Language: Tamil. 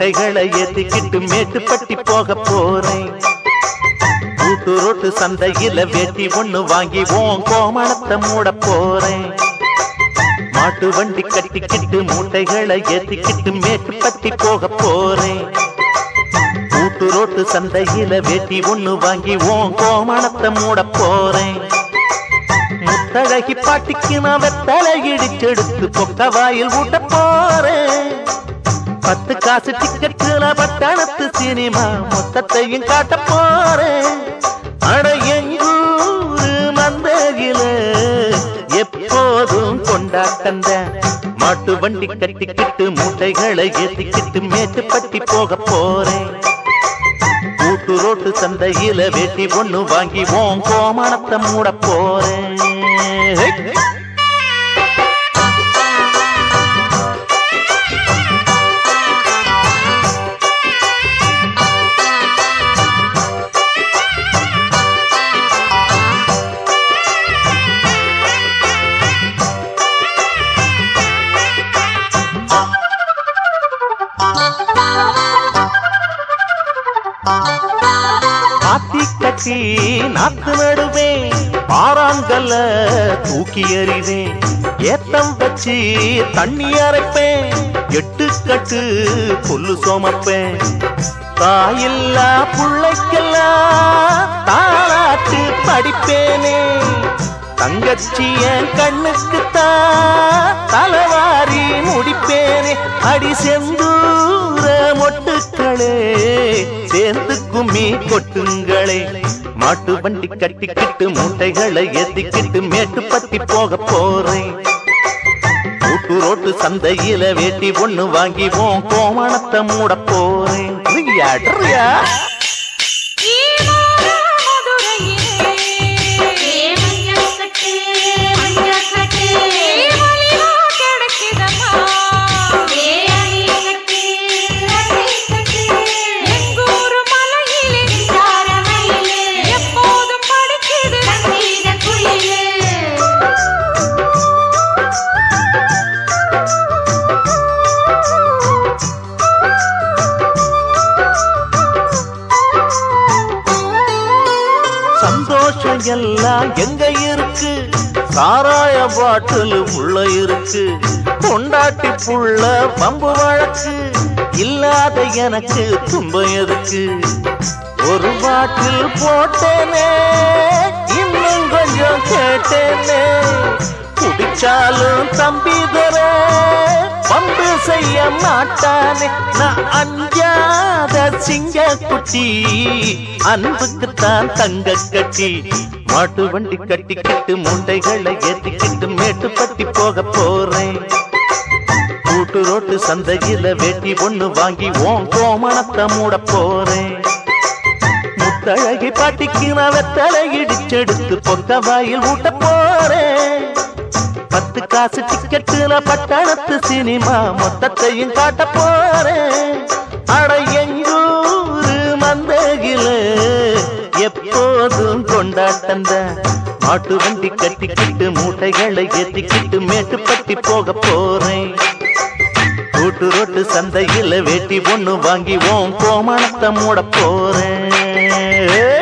மூட்டைகளை ஏத்திக்கிட்டு மேட்டுப்பட்டி போக போறேன் கூட்டு ரோட்டு சந்தையில வேட்டி ஒண்ணு வாங்கி ஓன் கோமணத்தை மூட போறேன் மாட்டு வண்டி கட்டிக்கிட்டு மூட்டைகளை ஏத்திக்கிட்டு மேட்டுப்பட்டி போக போறேன் கூட்டு ரோட்டு சந்தையில வேட்டி ஒண்ணு வாங்கி ஓன் கோமணத்தை மூட போறேன் முத்தழகி பாட்டிக்கு நான் வெத்தலை இடிச்செடுத்து பொக்க வாயில் ஊட்ட போறேன் பத்து காசு டிக்கெட்டுல பட்டணத்து சினிமா மொத்தத்தையும் காட்ட போறேன் அட எங்கூரு மந்தையில எப்போதும் கொண்டாட்டந்த மாட்டு வண்டி கட்டிக்கிட்டு மூட்டைகளை ஏத்திக்கிட்டு மேட்டுப்பட்டி போக போறேன் கூட்டு ரோட்டு சந்தையில வேட்டி ஒண்ணு வாங்கி ஓம் கோமணத்தை மூட போறேன் ஹே! பாத்தி கட்டி நாத்து நடுவேன் பாறாங்கல்ல தூக்கி எறிவேன் ஏத்தம் வச்சு தண்ணி அரைப்பேன் எட்டு கட்டு புல்லு சோமப்பேன் தாயில்லா புள்ளைக்கெல்லாம் தாளாட்டு படிப்பேனே தங்கச்சி என் கண்ணுக்கு தான் தலைவாரி முடிப்பேனே அடி செந்தூர மொட்டுக்களே சேர்ந்து கும்மி கொட்டுங்களே மாட்டு வண்டி கட்டிக்கிட்டு மூட்டைகளை ஏத்திக்கிட்டு மேட்டுப்பட்டி போக போறேன் கூட்டு ரோட்டு சந்தையில வேட்டி ஒண்ணு வாங்கி போம் கோமணத்தை மூட போறேன் ட்ரியா, ட்ரியா. சந்தோஷம் எல்லாம் எங்க இருக்கு சாராய பாட்டில் உள்ள இருக்கு கொண்டாட்டி புள்ள பம்பு வழக்கு இல்லாத எனக்கு துன்பம் எதுக்கு ஒரு பாட்டில் போட்டேனே இன்னும் கொஞ்சம் கேட்டேனே குடிச்சாலும் தம்பி தர பம்பு செய்ய மாட்டானே நான் அஞ்சாத சிங்க குட்டி அன்புக்குத்தான் தங்க கட்டி மாட்டு வண்டி கட்டிக்கிட்டு மூட்டைகளை ஏத்திக்கிட்டு மேட்டுப்பட்டி போக போறேன் கூட்டு ரோட்டு சந்தையில வேட்டி ஒண்ணு வாங்கி ஓம் கோமணத்தை மூட போறேன் முத்தழகி பாட்டிக்கு நான் வெத்தலை இடிச்செடுத்து பொக்க வாயில் ஊட்ட போறேன் பத்து காசு டிக்கெட்டுல பட்டணத்து சினிமா மொத்தத்தையும் காட்ட போறேன் அட எங்கூரு மந்தகில எப்போதும் கொண்டாட்டந்த மாட்டு வண்டி கட்டிக்கிட்டு மூட்டைகளை ஏத்திக்கிட்டு மேட்டுப்பட்டி போக போறேன் கூட்டு ரோட்டு சந்தையில வேட்டி ஒண்ணு வாங்கி ஓம் கோமணத்தை மூட போறேன்